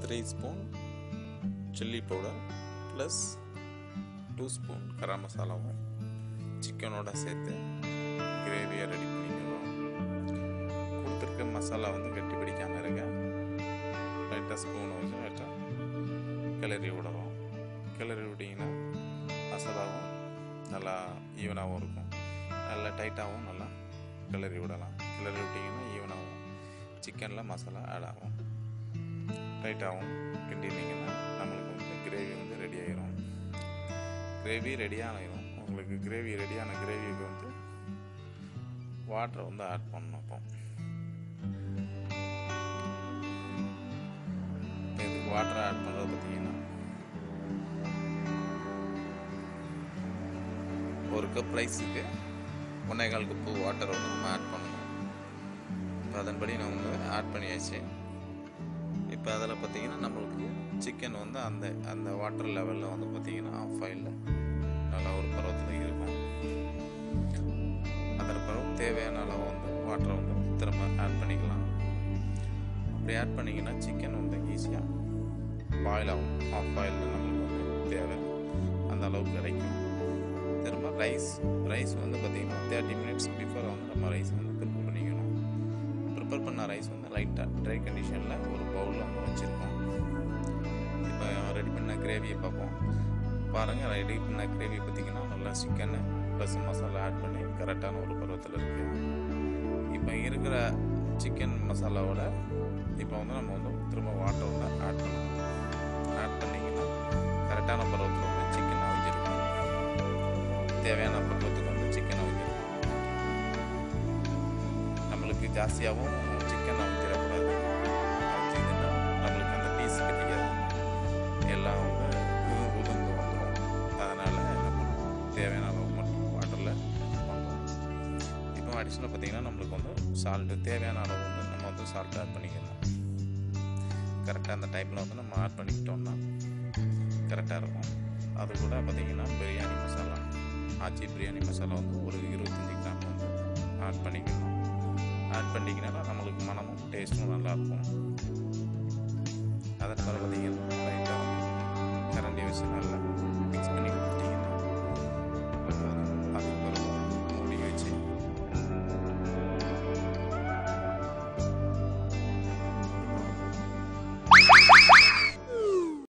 three spoon chilli powder plus two spoon garam மசாலாவும் சிக்கனோட சேர்த்து கிரேவியை ரெடி பண்ணிக்கணும் கொடுத்துருக்க மசாலா வந்து கட்டி பிடிக்காமல் இருக்க லைட்டாக ஸ்பூன் வச்சு லைட்டாக கிளறி விடணும் கிளறி விட்டிங்கன்னா மசாலாவும் நல்லா ஈவனாகவும் இருக்கும் நல்லா டைட்டாகவும் நல்லா கிளறி விடலாம் கிளறி விட்டிங்கன்னா ஈவனாகவும் சிக்கனில் மசாலா ஆட் ஆகும் டைட்டாகவும் கிண்டினீங்கன்னா நம்மளுக்கு வந்து கிரேவி வந்து ரெடி ஆயிரும் கிரேவி ரெடி ஆகிடும் உங்களுக்கு கிரேவி ரெடியான கிரேவிக்கு வந்து வாட்டரை வந்து ஆட் பண்ணணும் அப்போ இதுக்கு வாட்டரை ஆட் பண்ணுறது பார்த்தீங்கன்னா ஒரு கப் ரைஸுக்கு ஒன்றே கால் கப்பு வாட்டர் வந்து நம்ம ஆட் பண்ணணும் இப்போ அதன்படி நம்ம வந்து ஆட் பண்ணியாச்சு இப்போ அதில் பார்த்தீங்கன்னா நம்மளுக்கு சிக்கன் வந்து அந்த அந்த வாட்டர் லெவலில் வந்து பார்த்தீங்கன்னா ஆஃப் ஆயிலில் நல்லா ஒரு பருவத்தில் இருக்கும் அதில் பிறகு தேவையான அளவு வந்து வாட்டரை வந்து திரும்ப ஆட் பண்ணிக்கலாம் அப்படி ஆட் பண்ணிங்கன்னா சிக்கன் வந்து ஈஸியாக பாயில் ஆகும் ஆஃப் பாயில் நம்மளுக்கு வந்து தேவை அந்த அளவுக்கு கிடைக்கும் திரும்ப ரைஸ் ரைஸ் வந்து பார்த்திங்கன்னா தேர்ட்டி மினிட்ஸ் பிஃபோர் வந்து நம்ம ரைஸ் வந்து ப்ரிப்பேர் பண்ணிக்கணும் ப்ரிப்பேர் பண்ண ரைஸ் வந்து லைட்டாக ட்ரை கண்டிஷனில் ஒரு பவுலில் வந்து வச்சுருக்கோம் இப்போ ரெடி பண்ண கிரேவியை பார்ப்போம் பாருங்கள் ரெடி பண்ண கிரேவி பார்த்திங்கன்னா நல்லா சிக்கனு ப்ளஸ் மசாலா ஆட் பண்ணி கரெக்டான ஒரு பருவத்தில் இருக்குது இப்போ இருக்கிற சிக்கன் மசாலாவோட இப்போ வந்து நம்ம வந்து திரும்ப வாட்டர் வந்து ஆட் பண்ணணும் ஆட் பண்ணிங்கன்னா கரெக்டான பருவத்தில் வந்து சிக்கன் அவிஞ்சிருக்கும் தேவையான பருவத்துக்கு வந்து சிக்கன் அவிஞ்சிருக்கும் நம்மளுக்கு ஜாஸ்தியாகவும் சிக்கன் அவிஞ்சிடக்கூடாது அவிஞ்சிதுன்னா நம்மளுக்கு அந்த பீஸ் கிடைக்காது எல்லாம் வந்து உதிர்ந்து வந்துடும் அதனால் என்ன பண்ணுவோம் தேவையான அளவு மட்டும் வாட்டரில் பண்ணுவோம் இப்போ அடிஷனல் பார்த்திங்கன்னா நம்மளுக்கு வந்து சால்ட்டு தேவையான அளவு வந்து நம்ம வந்து சால்ட் ஆட் பண்ணிக்கணும் கரெக்டாக அந்த டைமில் வந்து நம்ம ஆட் பண்ணிக்கிட்டோம்னா கரெக்டாக இருக்கும் அது கூட பார்த்திங்கன்னா பிரியாணி மசாலா ஆச்சி பிரியாணி மசாலா வந்து ஒரு இருபத்தஞ்சி கிராம் வந்து ஆட் பண்ணிக்கணும் ஆட் பண்ணிக்கினா நம்மளுக்கு மனமும் டேஸ்ட்டும் நல்லாயிருக்கும் அதன் பிறகு பார்த்திங்கன்னா லைட்டாக கரண்டி வச்சு நல்லா